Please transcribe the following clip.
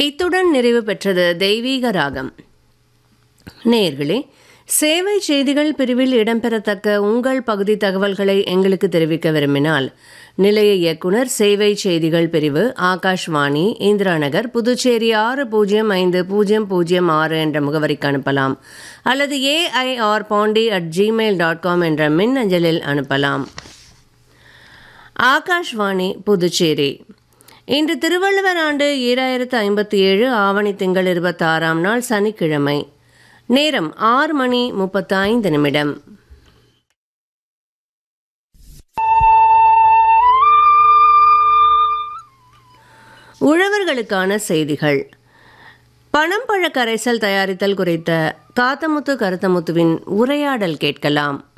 இத்துடன் நிறைவு பெற்றது தெய்வீக ராகம் நேயர்களே சேவை செய்திகள் பிரிவில் இடம்பெறத்தக்க உங்கள் பகுதி தகவல்களை எங்களுக்கு தெரிவிக்க விரும்பினால் நிலைய இயக்குனர் சேவை செய்திகள் பிரிவு ஆகாஷ்வாணி இந்திரா நகர் புதுச்சேரி ஆறு பூஜ்ஜியம் ஐந்து பூஜ்ஜியம் பூஜ்ஜியம் ஆறு என்ற முகவரிக்கு அனுப்பலாம் அல்லது A I R Pondy at Gmail dot com என்ற மின் அஞ்சலில் அனுப்பலாம் ஆகாஷ்வாணி புதுச்சேரி இன்று திருவள்ளுவர் ஆண்டு ஈராயிரத்து ஐம்பத்தி ஏழு ஆவணி திங்கள் இருபத்தாறாம் நாள் சனிக்கிழமை நேரம் ஆறு மணி முப்பத்தி ஐந்து நிமிடம் உழவர்களுக்கான செய்திகள் பணம்பழ கரைசல் தயாரித்தல் குறித்த காத்தமுத்து கருத்தமுத்துவின் உரையாடல் கேட்கலாம்